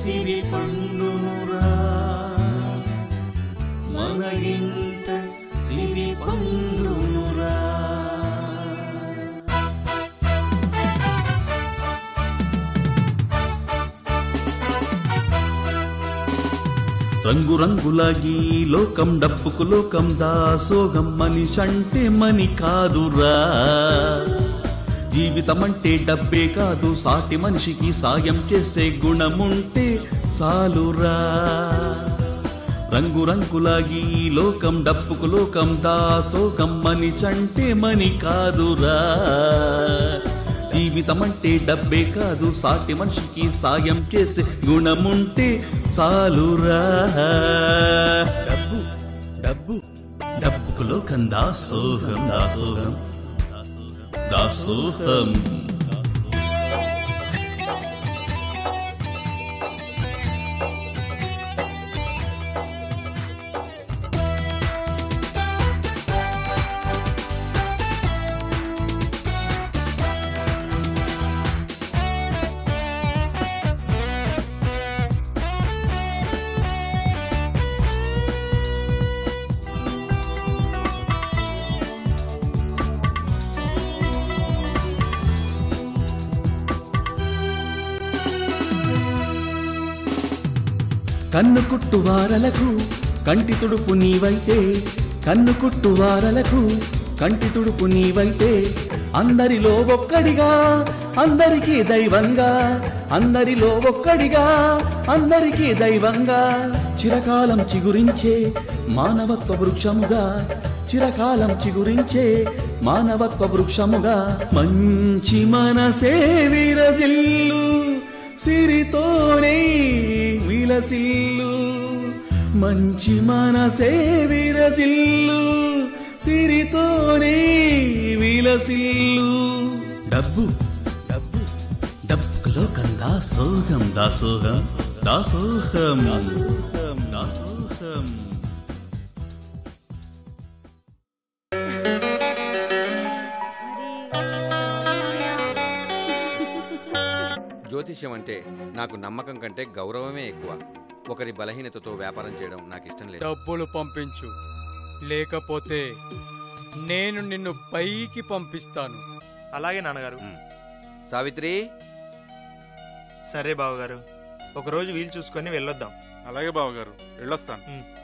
సిరి పండునురా మన ఇంట సిరి పండునురా రంగు రంగుల ఈ లోకం డప్పుకు లోకం దాసోగం మనిషంటే మని కాదురా జీవితం అంటే డబ్బే కాదు సాటి మనిషికి సాయం చేసే గుణముంటే చాలురా రంగు రంగుల ఈ లోకం డప్పుకు లోకం దాసోకం మనిషంటే మని కాదురా జీవితం అంటే డబ్బే కాదు సాటి మనిషికి సాయం చేసే గుణముంటే చాలురా డబ్బు డబ్బు డబ్బుకు లోకం దాసోహం దాసోహం దాసోహం కన్ను కుట్టు వారలకు కంటి తుడుపు నీవైతే కన్ను కుట్టు వారలకు కంటి తుడుపు నీవైతే అందరిలో ఒక్కడిగా అందరికీ దైవంగా అందరిలో ఒక్కడిగా అందరికీ దైవంగా చిరకాలం చిగురించే మానవత్వ వృక్షముగా చిరకాలం చిగురించే మానవత్వ వృక్షముగా మంచి మనసే విరజిల్లు సిరితోనే విలసిల్లు మంచి మనసే విరజిల్లు సిరితోనే విలసిల్లు డబ్బు డబ్బు డబ్బులో కందా సోహం దాసోహం దాసోహం దాసోహం జ్యోతిష్యం అంటే నాకు నమ్మకం కంటే గౌరవమే ఎక్కువ ఒకరి బలహీనతతో వ్యాపారం చేయడం నాకు ఇష్టం లేదు డబ్బులు పంపించు లేకపోతే నేను నిన్ను పైకి పంపిస్తాను అలాగే నాన్నగారు సావిత్రి సరే బావగారు ఒకరోజు వీలు చూసుకొని వెళ్ళొద్దాం అలాగే బావగారు వెళ్ళొస్తాను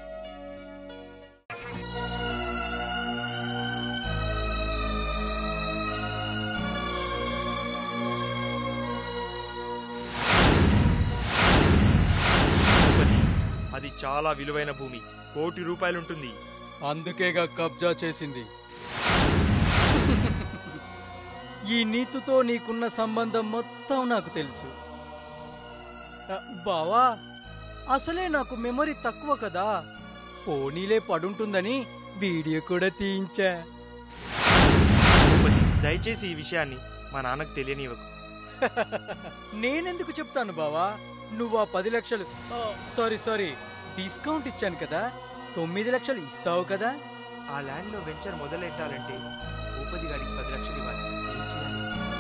తిరుపతి. అది చాలా విలువైన భూమి కోటి రూపాయలుంటుంది అందుకేగా కబ్జా చేసింది ఈ నీతుతో నీకున్న సంబంధం మొత్తం నాకు తెలుసు ఆ, బావా అసలే నాకు మెమరీ తక్కువ కదా పోనీలే పడుంటుందని వీడియో కూడా తీయించా తిరుపతి, దయచేసి ఈ విషయాన్ని మా నాన్నకు తెలియనివ్వకు నేనెందుకు చెప్తాను బావా నువ్వు ఆ పది లక్షలు ఆ, సారీ సారీ డిస్కౌంట్ ఇచ్చాను కదా తొమ్మిది లక్షలు ఇస్తావు కదా ఆ ల్యాండ్ లో వెంచర్ మొదలెట్టాలంటే భూపతి గారికి పది లక్షలు ఇవ్వాలి ఏం చేయాలి?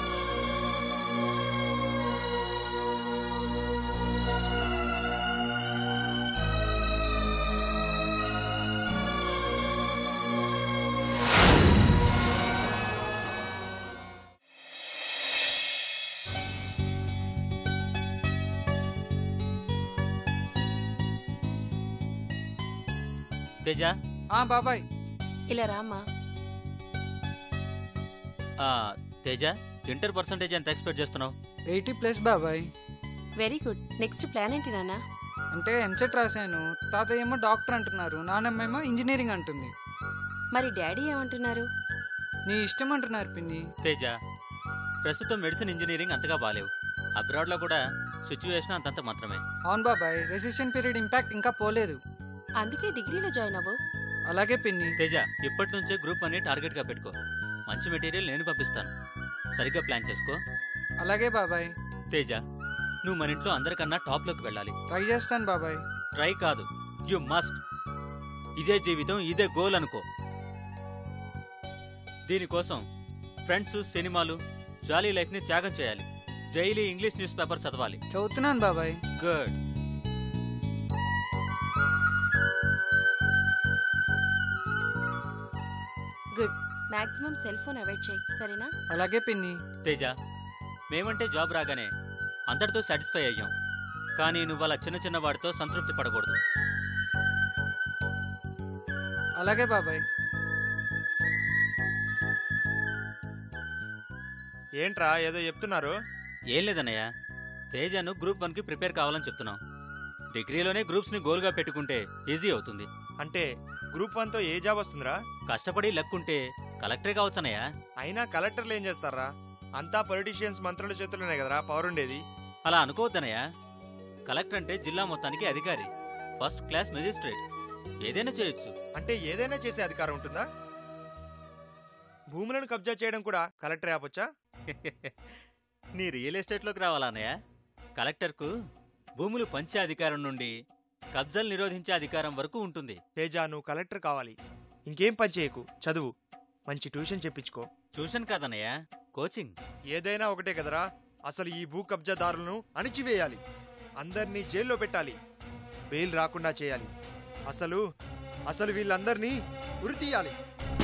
తేజ ఆ బాబాయ్ ఇలా రామ్మా ఆ, తేజ ఇంటర్ పర్సంటేజ్ ఎంత ఎక్స్పెక్ట్ చేస్తున్నావు ఎయిటీ ప్లస్ బాబాయ్ వెరీ గుడ్ నెక్స్ట్ ప్లాన్ ఏంటి నాన్న అంటే ఎంసెట్ రాశాను తాతయ్య ఏమో డాక్టర్ అంటున్నారు నాన్నమ్మ ఏమో ఇంజనీరింగ్ అంటుంది మరి డాడీ ఏమంటున్నారు నీ ఇష్టం అంటున్నారు పిన్ని తేజ ప్రస్తుతం మెడిసిన్ ఇంజనీరింగ్ అంతగా బాలేవు అబ్రాడ్లో కూడా సిచ్యువేషన్ అంతంత మాత్రమే అవును బాబాయ్ రెసిస్టెంట్ పీరియడ్ ఇంపాక్ట్ ఇంకా పోలేదు అందుకే డిగ్రీలో జాయిన్ అవ్వు అలాగే పిన్ని తేజ ఇప్పటి నుంచే గ్రూప్ అని టార్గెట్ గా పెట్టుకో మంచి మెటీరియల్ నేను పంపిస్తాను సరిగ్గా ప్లాన్ చేసుకో అలాగే బాబాయ్ తేజ నువ్వు మన ఇంట్లో అందరికన్నా టాప్ లోకి వెళ్ళాలి ట్రై చేస్తాను బాబాయ్ ట్రై కాదు యు మస్ట్ ఇదే జీవితం ఇదే గోల్ అనుకో దీనికోసం ఫ్రెండ్స్ సినిమాలు జాలీ లైఫ్ ని త్యాగం చేయాలి డైలీ ఇంగ్లీష్ న్యూస్ పేపర్ చదవాలి చదువుతున్నాను బాబాయ్ good good maximum cell phone avoid చేయి సరేనా అలాగే పిన్ని తేజ మేమంటే జాబ్ రాగానే అందరితో సాటిస్ఫై అయ్యాం కానీ నువ్వు అలా చిన్న చిన్న వాటితో సంతృప్తి పడకూడదు అలాగే బాబాయ్ ఏంట్రా ఏదో చెప్తున్నారు ఏం లేదన్నయ్య తేజను గ్రూప్ వన్కి ప్రిపేర్ కావాలని చెప్తున్నాం డిగ్రీలోనే గ్రూప్స్ని గోల్గా పెట్టుకుంటే ఈజీ అవుతుంది అంటే గ్రూప్ వన్ తో ఏ జాబ్ వస్తుందిరా కష్టపడి లక్కుంటే కలెక్టరే కావచ్చన్నయ్య అయినా కలెక్టర్లు ఏం చేస్తారా అంతా పొలిటీషియన్స్ మంత్రుల చేతుల్లోనే కదరా పవర్ ఉండేది అలా అనుకోవద్దనయ్య కలెక్టర్ అంటే జిల్లా మొత్తానికి అధికారి ఫస్ట్ క్లాస్ మెజిస్ట్రేట్ ఏదైనా చేయొచ్చు అంటే ఏదైనా చేసే అధికారం ఉంటుందా భూములను కబ్జా చేయడం కూడా కలెక్టర్ ఆపొచ్చా నీ రియల్ ఎస్టేట్లోకి రావాలా అన్నయ్య కలెక్టర్కు భూములు పంచే అధికారం నుండి కబ్జాలు నిరోధించే అధికారం వరకు ఉంటుంది తేజ నువ్వు కలెక్టర్ కావాలి ఇంకేం పని చేయకు చదువు మంచి ట్యూషన్ చెప్పించుకో ట్యూషన్ కాదన్నయ్య కోచింగ్ ఏదైనా ఒకటే కదరా అసలు ఈ భూ కబ్జాదారులను అణిచివేయాలి అందరినీ జైల్లో పెట్టాలి బెయిల్ రాకుండా చేయాలి అసలు అసలు వీళ్ళందరినీ ఉరి తీయాలి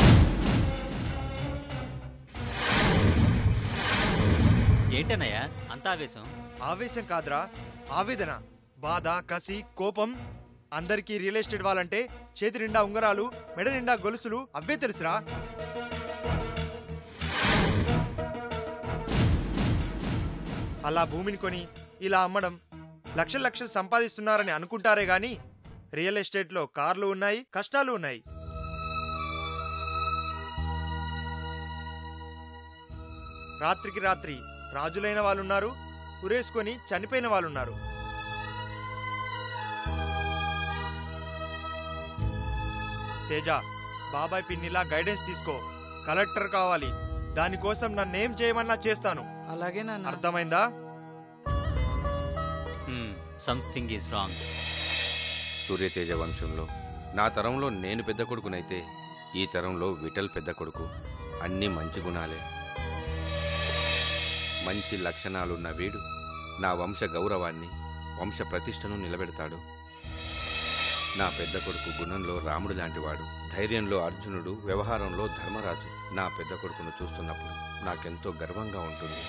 ఏంటన్నయ్య అంత ఆవేశం ఆవేశం కాదురా ఆవేదన బాధ కసి కోపం అందరికీ రియల్ ఎస్టేట్ వాళ్ళంటే చేతి నిండా ఉంగరాలు మెడ నిండా గొలుసులు అవే తెలుసురా అలా భూమిని కొని ఇలా అమ్మడం లక్షల లక్షలు సంపాదిస్తున్నారని అనుకుంటారే గాని రియల్ ఎస్టేట్లో కార్లు ఉన్నాయి కష్టాలు ఉన్నాయి రాత్రికి రాత్రి రాజులైన వాళ్ళున్నారు ఉరేసుకొని చనిపోయిన వాళ్ళున్నారు తేజ బాబాయ్ పిన్నిలా గైడెన్స్ తీసుకో కలెక్టర్ కావాలి దానికోసం నన్నేం చేయమన్నా చేస్తాను అలాగే నాన్న అర్థమైందా సంథింగ్ ఈజ్ రాంగ్ సూర్యతేజ వంశంలో నా తరంలో నేను పెద్ద కొడుకునైతే ఈ తరంలో విఠల్ పెద్ద కొడుకు అన్ని మంచి గుణాలే మంచి లక్షణాలున్న వీడు నా వంశ గౌరవాన్ని వంశ ప్రతిష్టను నిలబెడతాడు నా పెద్ద కొడుకు గుణంలో రాముడు లాంటివాడు ధైర్యంలో అర్జునుడు వ్యవహారంలో ధర్మరాజు నా పెద్ద కొడుకును చూస్తున్నప్పుడు నాకెంతో గర్వంగా ఉంటుంది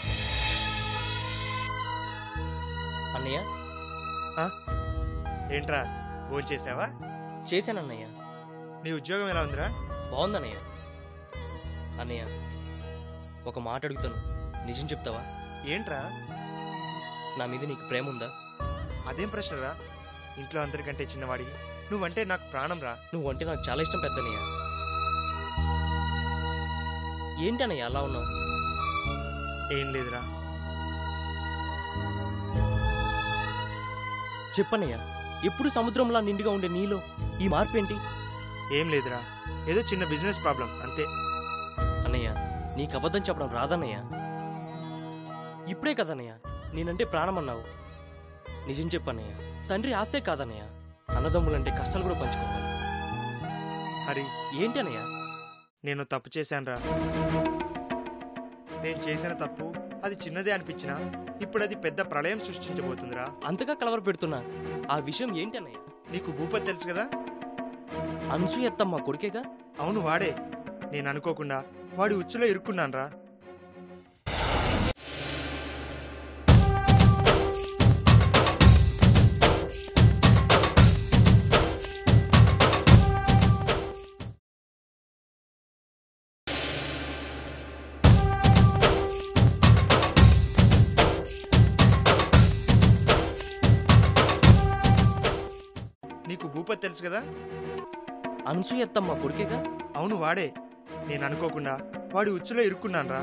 అన్నయ్య ఏంట్రా భోంచేసావా చేశానన్నయ్య నీ ఉద్యోగం ఎలా ఉందిరా బాగుందన్నయ్య అన్నయ్య ఒక మాట అడుగుతాను నిజం చెప్తావా ఏంట్రా నా మీద నీకు ప్రేమ ఉందా అదేం ప్రశ్నరా ఇంట్లో అందరికంటే చిన్నవాడివి నువ్వంటే నాకు ప్రాణం రా నువ్వంటే నాకు చాలా ఇష్టం పెద్దనయ్య ఏంటన్నయ్య అలా ఉన్నావు ఏం లేదురా చెప్పన్నయ్య ఎప్పుడు సముద్రంలా నిండుగా ఉండే నీలో ఈ మార్పు ఏంటి ఏం లేదురా ఏదో చిన్న బిజినెస్ ప్రాబ్లం అంతే అన్నయ్య నీకు అబద్ధం చెప్పడం రాదన్నయ్య ఇప్పుడే కదన్నయ్య నేనంటే ప్రాణం అన్నావు నిజం చెప్పన్నయ్య తండ్రి ఆస్తే కాదన్నయ్య అన్నదమ్ములంటే కష్టాలు కూడా పంచుకోవాలి హరి ఏంటి అన్నయ్య నేను తప్పు చేశానురా నేను చేసిన తప్పు అది చిన్నదే అనిపించినా ఇప్పుడు అది పెద్ద ప్రళయం సృష్టించబోతుందిరా అంతగా కలవర పెడుతున్నా ఆ విషయం ఏంటి అన్నయ్య నీకు భూపతి తెలుసు కదా అనసూయత్తమ్మ కొడుకేగా అవును వాడే నేను అనుకోకుండా వాడి ఉచ్చులో ఇరుక్కున్నానురా నీకు భూపతి తెలుసు కదా అనసూయత్తమ్మ కొడుకేగా అవును వాడే నేను అనుకోకుండా వాడి ఉచ్చులో ఇరుక్కున్నానురా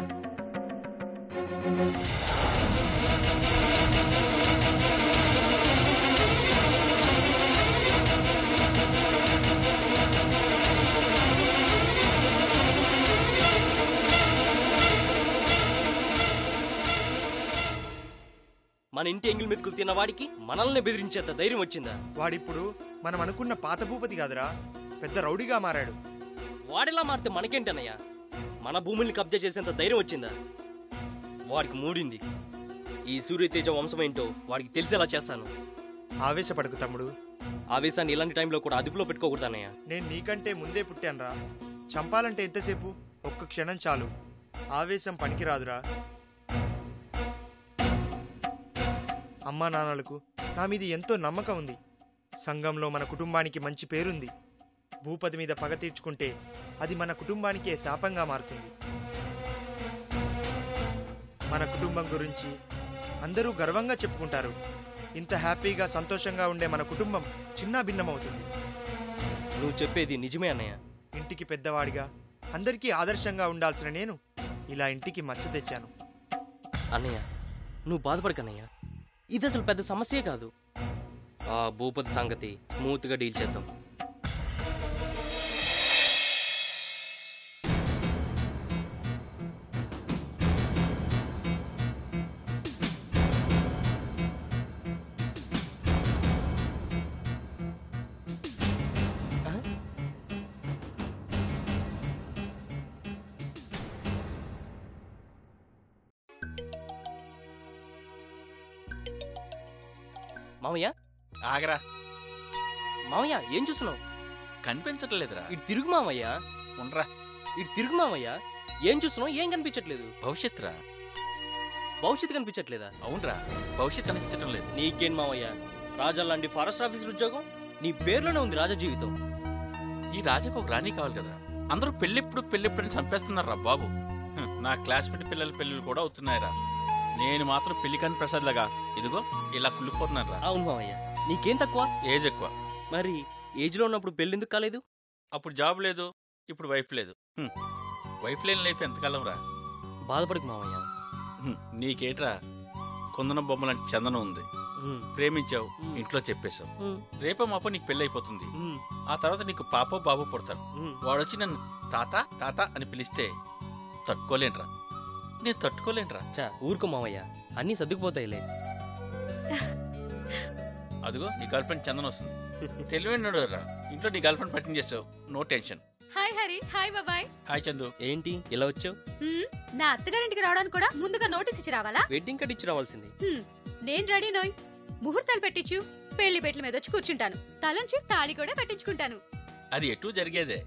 మన ఇంటి ఎంగిల్ మెతుకులు తిన్న వాడికి మనల్ని బెదిరించేంత ధైర్యం వచ్చిందా వాడిప్పుడు మనం అనుకున్న పాత భూపతి కాదురా పెద్ద రౌడీగా మారాడు వాడిలా మారితే మనకేంటన్నయ్య మన భూముల్ని కబ్జా చేసేంత ధైర్యం వచ్చిందా వాడికి మూడింది ఈ సూర్యతేజ వంశమేంటో వాడికి తెలిసేలా చేస్తాను ఆవేశపడకు తమ్ముడు ఆవేశాన్ని ఇలాంటి టైంలో కూడా అదుపులో పెట్టుకోకూడదన్నయ్య నేను నీకంటే ముందే పుట్టానురా చంపాలంటే ఎంతసేపు ఒక్క క్షణం చాలు ఆవేశం పనికిరాదురా అమ్మా నాన్నలకు నా మీద ఎంతో నమ్మకం ఉంది సంఘంలో మన కుటుంబానికి మంచి పేరుంది భూపతి మీద పగ తీర్చుకుంటే అది మన కుటుంబానికే శాపంగా మారుతుంది మన కుటుంబం గురించి అందరూ గర్వంగా చెప్పుకుంటారు ఇంత హ్యాపీగా సంతోషంగా ఉండే మన కుటుంబం చిన్న భిన్నమవుతుంది నువ్వు చెప్పేది నిజమే అన్నయ్య ఇంటికి పెద్దవాడిగా అందరికీ ఆదర్శంగా ఉండాల్సిన నేను ఇలా ఇంటికి మచ్చ తెచ్చాను అన్నయ్య నువ్వు బాధపడకన్నయ్య ఇది అసలు పెద్ద సమస్యే కాదు ఆ భూపతి సంగతి స్మూత్గా డీల్ చేద్దాం మామయ్య ఆగరా మామయ్య ఏం చూస్తున్నావు కనిపించటం లేదురా ఇటు తిరుగు మామయ్య ఉండరా ఇటు తిరుగు మామయ్య ఏం చూస్తున్నావు ఏం కనిపించట్లేదు భవిష్యత్ రా భవిష్యత్తు కనిపించట్లేదా అవునరా భవిష్యత్ కనిపించటం లేదు నీకేం మామయ్య రాజా లాంటి ఫారెస్ట్ ఆఫీసర్ ఉద్యోగం నీ పేర్లోనే ఉంది రాజా జీవితం ఈ రాజాకు ఒక రాణి కావాలి కదరా అందరూ పెళ్ళెప్పుడు పెళ్ళెప్పుడు చంపేస్తున్నారా బాబు హ్మ్, నా క్లాస్మేట్ పిల్లల పెళ్ళిళ్ళు కూడా అవుతున్నాయిరా నేను మాత్రం పెళ్లి కాని ప్రసాద్ లాగా ఇదిగో ఇలా కుళ్ళిపోతున్నారా అవును మామయ్య నీకేం తక్కువ ఏజ్ ఎక్కువ మరి ఏజ్ లో ఉన్నప్పుడు పెళ్ళెందుకు కాలేదు అప్పుడు జాబ్ లేదు ఇప్పుడు వైఫ్ లేదు హ్మ్, వైఫ్ లేని లైఫ్ ఎంతకాలం రా బాధపడకు మామయ్య హ్మ్, నీకేట్రా కుందన బొమ్మలాంటి చందనం ఉంది ఉమ్, ప్రేమించావు ఉమ్. ఇంట్లో చెప్పేశావు ఉమ్, రేపో మాపో నీకు పెళ్ళి అయిపోతుంది ఉమ్, ఆ తర్వాత నీకు పాపో బాబు పుడతారు ఉమ్. వాడొచ్చి నన్ను తాత తాత అని పిలిస్తే తట్టుకోలేంట్రా నేను తట్టుకోలేంట్రా చా ఊరుకో మామయ్య అన్నీ సర్దుకుపోతాయిలే అదిగో నీ గర్ల్ ఫ్రెండ్ చందన వస్తుంది తెలివైనడు రా ఇంట్లో నీ గర్ల్ ఫ్రెండ్ పరిచయం చేస్తావు no tension hi Hari hi బాబాయ్ హాయ్ చందు ఏంటి ఇలా వచ్చావు హ్మ్, నా అత్తగారింటికి రావడానికి కూడా ముందుగా నోటీస్ ఇచ్చి రావాలా వెడ్డింగ్ కార్డ్ ఇచ్చి రావాల్సింది హ్మ్, నేను రెడీ నోయ్ ముహూర్తాలు పెట్టించు పెళ్లి పెట్ల మీద వచ్చి కూర్చుంటాను తలంచి తాళి కూడా పెట్టించుకుంటాను అది ఎటు జరిగేదే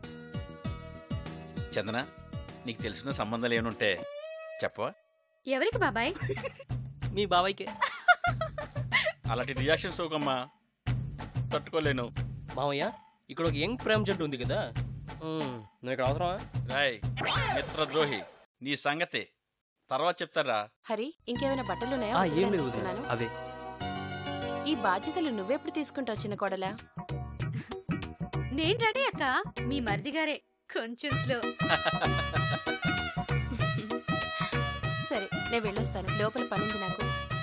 చందన నీకు తెలిసిన సంబంధాలు ఏమనుంటే చెప్పవా ఎవరికి బాబాయ్ మీ బాబాయ్కే అలాంటి రియాక్షన్స్ ఓకమ్మా తట్టుకోలేను మామయ్య ఇక్కడ ఒక యంగ్ ప్రేమ జంట ఉంది కదా ఉమ్, నువ్వు ఇక్కడ అవసరమా రాయ్ మిత్రద్రోహి నీ సంగతి తర్వాత చెప్తారా హరి ఇంకేమైనా బట్టలు ఉన్నాయా ఆ, ఏం వదిలేసి లేదు వదినా. ఇస్తున్నాను. అవే ఈ బాధ్యతలు నువ్వెప్పుడు తీసుకుంటావు చిన్న కోడలా నేను రెడీ అక్క మీ మరిది గారే కొంచెం స్లో సరే నేను వెళ్ళొస్తాను లోపల పనుంది నాకు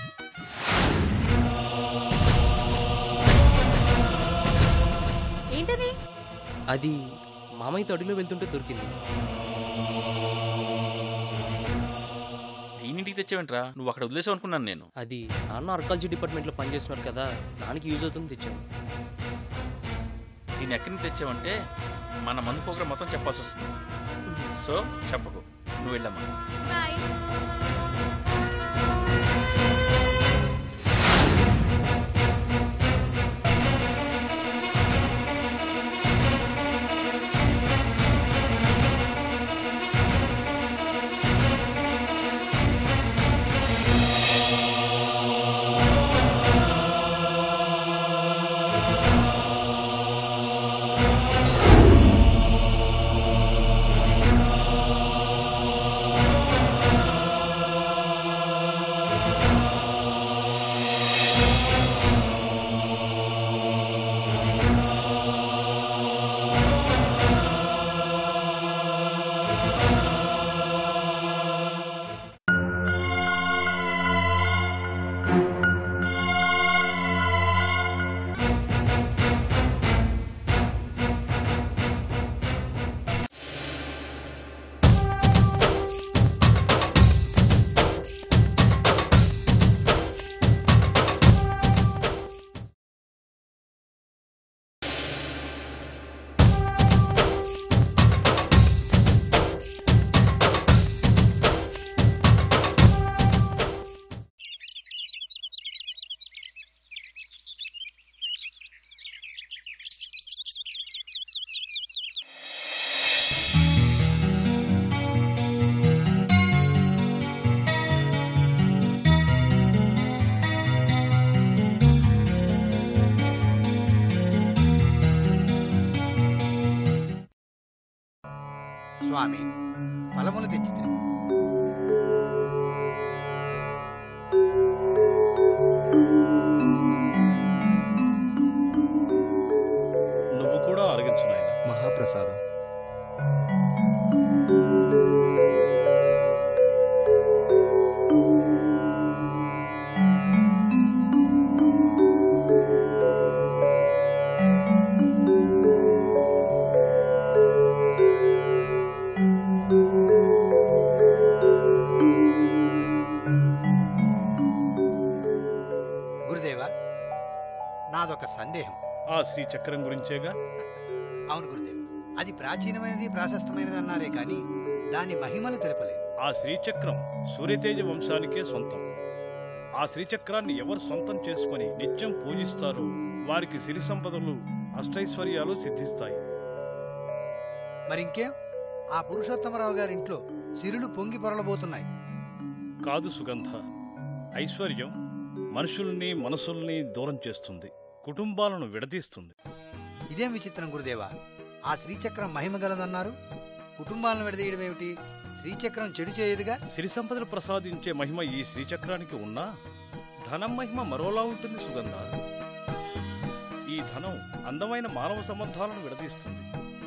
ఏంటది అది మామయ్యతో అడుగులో వెళ్తుంటే దొరికింది దీనింటికి తెచ్చావేంట్రా నువ్వు అక్కడ వదిలేసావు అనుకున్నాను నేను అది నాన్న ఆర్కాలజీ డిపార్ట్మెంట్లో పనిచేస్తున్నారు కదా దానికి యూజ్ అవుతుంది తెచ్చాను దీన్ని ఎక్కడి నుంచి తెచ్చావంటే మన మందు ప్రోగ్రాం మొత్తం చెప్పాల్సి వస్తుంది సో చెప్పకు నువ్వు వెళ్ళమ్మా బాయ్ ఆ స్వామి ఫలములు తెచ్చి నువ్వు కూడా అరగించు నాయన మహాప్రసాదం గురుదేవా నాదొక సందేహం ఆ శ్రీ చక్రం గురించేగా అవును గురుదేవ అది ప్రాచీనమైనది ప్రాశస్తమైనది అన్నారే కానీ దాని మహిమలు తెలపలేదు ఆ శ్రీచక్రం సూర్యతేజ వంశానికే సొంతం ఆ శ్రీచక్రాన్ని ఎవరు సొంతం చేసుకొని నిత్యం పూజిస్తారో వారికి సిరి సంపదలు అష్టైశ్వర్యాలు సిద్ధిస్తాయి మరింకేం ఆ పురుషోత్తమరావు గారి ఇంట్లో సిరులు పొంగి పొరలబోతున్నాయి కాదు సుగంధ ఐశ్వర్యం మనుషుల్ని మనసుల్ని దూరం చేస్తుంది కుటుంబాలను విడదీస్తుంది ఇదేం విచిత్రం గురుదేవా ఆ శ్రీచక్రం మహిమ గలదన్నారు కుటుంబాలను విడదీయడం ఏమిటి శ్రీచక్రం చెడు చేయదుగా సిరి సంపదలు ప్రసాదించే మహిమ ఈ శ్రీచక్రానికి ఉన్నా ధనం మహిమ మరోలా ఉంటుంది సుగంధ ఈ ధనం అందమైన మానవ సంబంధాలను విడదీస్తుంది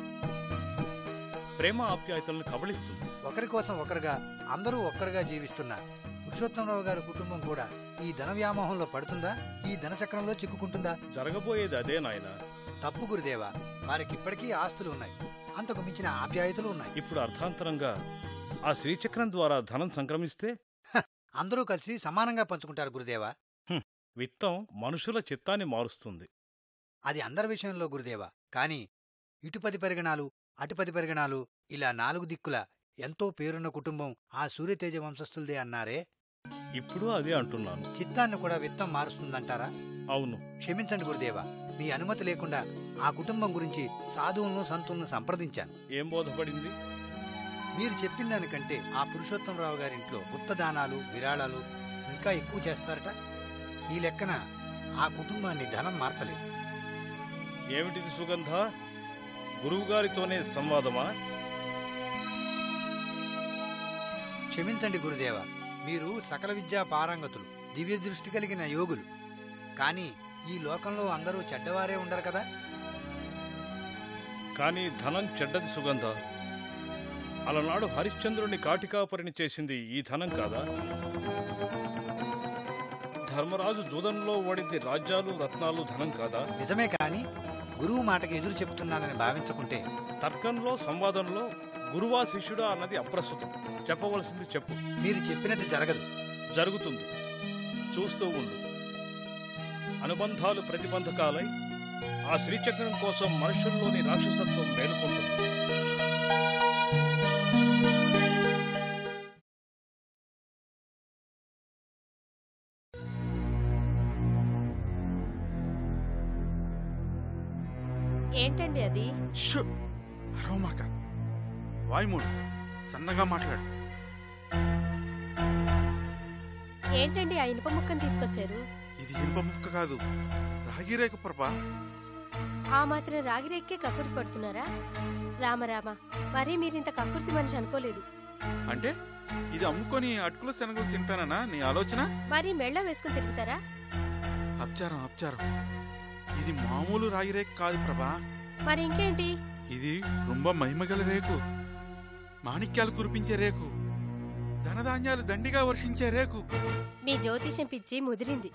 ప్రేమ ఆప్యాయతలను కబళిస్తుంది ఒకరి కోసం ఒకరుగా అందరూ ఒక్కరుగా జీవిస్తున్న పురుషోత్తమరావు గారి కుటుంబం కూడా ఈ ధన వ్యామోహంలో పడుతుందా ఈ ధనచక్రంలో చిక్కుకుంటుందా జరగబోయేది అదే నాయనా తప్పు గురుదేవా వారికి ఇప్పటికీ ఆస్తులు ఉన్నాయి అంతకు మించిన ఆప్యాయతలు ఉన్నాయి ఇప్పుడు అర్థాంతరంగా ఆ శ్రీచక్రం ద్వారా ధనం సంక్రమిస్తే అందరూ కలిసి సమానంగా పంచుకుంటారు గురుదేవా హ్మ్, విత్తం మనుషుల చిత్తాన్ని మారుస్తుంది అది అందరి విషయంలో గురుదేవా కాని ఇటుపది పరిగణాలు అటుపది పరిగణాలు ఇలా నాలుగు దిక్కుల ఎంతో పేరున్న కుటుంబం ఆ సూర్యతేజ వంశస్థులదే అన్నారే ఇప్పుడు అదే అంటున్నాను చిత్తాన్ని కూడా విత్తం మారుస్తుందంటారా అవును క్షమించండి గురుదేవా మీ అనుమతి లేకుండా ఆ కుటుంబం గురించి సాధువులను సంతులను సంప్రదించాను ఏం బోధపడింది మీరు చెప్పిన దానికంటే ఆ పురుషోత్తమరావు గారింట్లో గుప్తదానాలు విరాళాలు ఇంకా ఎక్కువ చేస్తారట ఈ లెక్కన ఆ కుటుంబాన్ని ధనం మార్చలేదు ఏమిటిది సుగంధ గురువుగారితోనే సంవాదమా క్షమించండి గురుదేవ మీరు సకల విద్యా పారంగతులు దివ్య దృష్టి కలిగిన యోగులు కానీ ఈ లోకంలో అందరూ చెడ్డవారే ఉండరు కదా కానీ ధనం చెడ్డది సుగంధ అలనాడు హరిశ్చంద్రుని కాటికాపరిని చేసింది ఈ ధనం కాదా ధర్మరాజు జూదంలో ఓడింది రాజ్యాలు రత్నాలు ధనం కాదా నిజమే కాని గురువు మాటకి ఎదురు చెప్తున్నానని భావించకుంటే తర్కంలో సంవాదంలో గురువా శిష్యుడా అన్నది అప్రస్తుతం చెప్పవలసింది చెప్పు మీరు చెప్పినది జరగదు జరుగుతుంది చూస్తూ ఉండు అనుబంధాలు ప్రతిబంధకాలై ఆ శ్రీచక్రం కోసం మనుషుల్లోని రాక్షసత్వం మేలుకుంటుంది ఏంటండి అది షు అరవమాక వాయుమూడు సన్నగా మాట్లాడు ఏంటండి ఆ ఇనుప ముక్కను తీసుకొచ్చారు ఇది ఇనుప ముక్క కాదు రాగిరేఖ ప్రభా ఆ మాత్రం రాగిరెక్కే కక్కుర్తి పడుతున్నారా రామరామ మరీ మీరింత కక్కుర్తి మనిషి అనుకోలేదు అంటే ఇది అమ్ముకొని అటుకుల శనగలు తింటానన్నా నీ ఆలోచన మరి మెళ్ళ వేసుకుని తిరుగుతారా అబ్చారం అబ్చారం ఇది మామూలు రాగిరేఖ కాదు ప్రభా మరి ఇంకేంటి ఇది రొంబ మహిమగల రేకు మాణిక్యాలు కురిపించే రేకు ధనధాన్యాలు దండిగా వర్షించే రేకు మీ జ్యోతిషం పిచ్చి ముదిరింది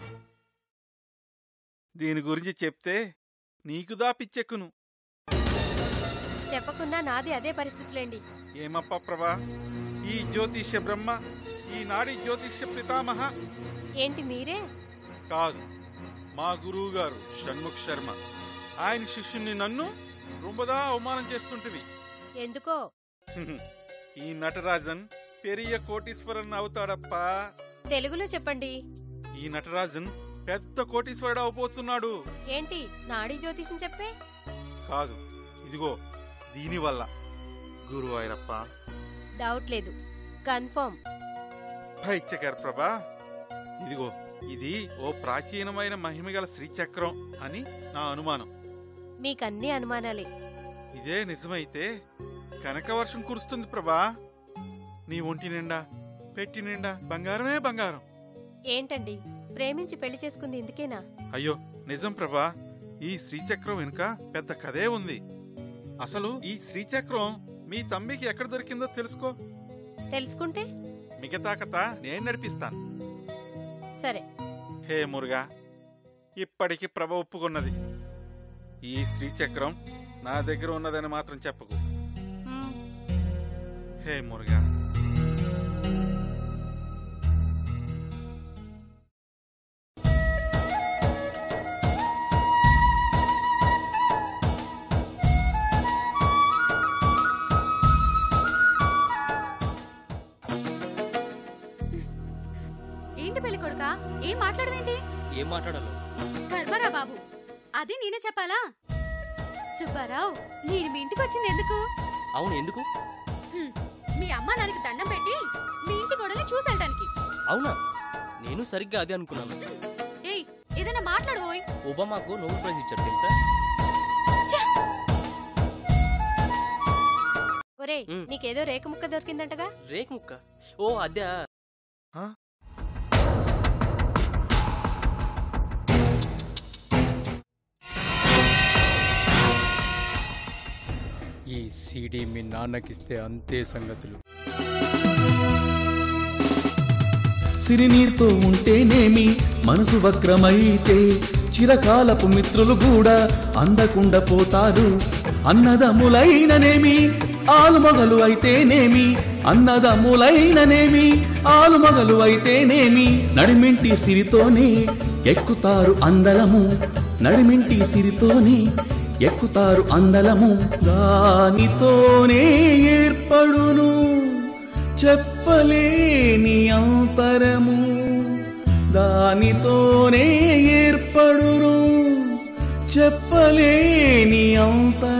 దీని గురించి చెప్తే నీకుదా పిచ్చెక్కును చెప్పకున్నా నాది అదే పరిస్థితులేండి ఏమప్ప ప్రభా ఈ జ్యోతిష్య బ్రహ్మ ఈ నాడి జ్యోతిష్య పితామహ ఏంటి మీరే కాదు మా గురువు గారు షణ్ముఖ్ శర్మ ఆయన శిష్యుణ్ణి నన్ను రొంబదా అవమానం చేస్తుంటివి ఎందుకో ఈ నటరాజన్ పెరియ కోటీశ్వరన్ అవుతాడప్పా తెలుగులో చెప్పండి ఈ నటరాజన్ పెద్ద కోటీశ్వరుడు అవబోతున్నాడు ఏంటి నాడీ జ్యోతిషం చెప్పే కాదు ఇదిగో దీనివల్ల గురువు అయిరప్ప డౌట్ లేదు కన్ఫర్మ్ పైచ్చకారు ప్రభా ఇదిగో ఇది ఓ ప్రాచీనమైన మహిమగల శ్రీచక్రం అని నా అనుమానం మీకన్నీ అనుమానాలే ఇదే నిజమైతే కనక వర్షం కురుస్తుంది ప్రభా నీ ఒంటి నిండా పెట్టి నిండా బంగారమే బంగారం ఏంటండి ప్రేమించి పెళ్లి చేసుకుంది ఇందుకేనా అయ్యో నిజం ప్రభా ఈ శ్రీచక్రం వెనుక పెద్ద కథే ఉంది అసలు ఈ శ్రీచక్రం మీ తమ్మికి ఎక్కడ దొరికిందో తెలుసుకో తెలుసుకుంటే మిగతా కథ నేను నడిపిస్తాను సరే హే మురుగా ఇప్పటికి ప్రభ ఒప్పుకున్నది ఈ శ్రీచక్రం నా దగ్గర ఉన్నదని మాత్రం చెప్పకు మ్మ్. హే మురుగా ఏంటి పెళ్లి కొడుకా ఏం మాట్లాడవేంటి ఏం మాట్లాడాలో కర్మరా బాబు అది నేనే చెప్పాలా సుబ్బారావు నేను మీ ఇంటికి వచ్చింది ఎందుకు అవును ఎందుకు హ్మ్, మీ అమ్మ నాన్నకి దండం పెట్టి మీ ఇంటి గొడవని చూసెళ్ళడానికి అవునా నేను సరిగ్గా అదే అనుకున్నాను ఏయ్ ఏదైనా మాట్లాడబోయ్ ఒబామాకు నోబెల్ ప్రైజ్ ఇచ్చారు తెలుసా ఒరే మ్మ్. నీకేదో రేకు ముక్క దొరికిందంటగా రేక్ ముక్క ఓ అదే ఈ సీడీ మీ నాన్నకిస్తే అంతే సంగతులు సిరినీర్తో ఉంటేనేమి మనసు వక్రమైతే చిరకాలపు మిత్రులు కూడా అందకుండా పోతారు అన్నదమ్ములైననేమి ఆలుమగలు అయితేనేమి అన్నదమ్ములైననేమి ఆలుమగలు అయితేనేమి నడిమింటి సిరితోనే ఎక్కుతారు అందలము నడిమింటి సిరితోనే ఎక్కుతారు అందలము దానితోనే ఏర్పడును చెప్పలేని అంతరము దానితోనే ఏర్పడును చెప్పలేని అంతరము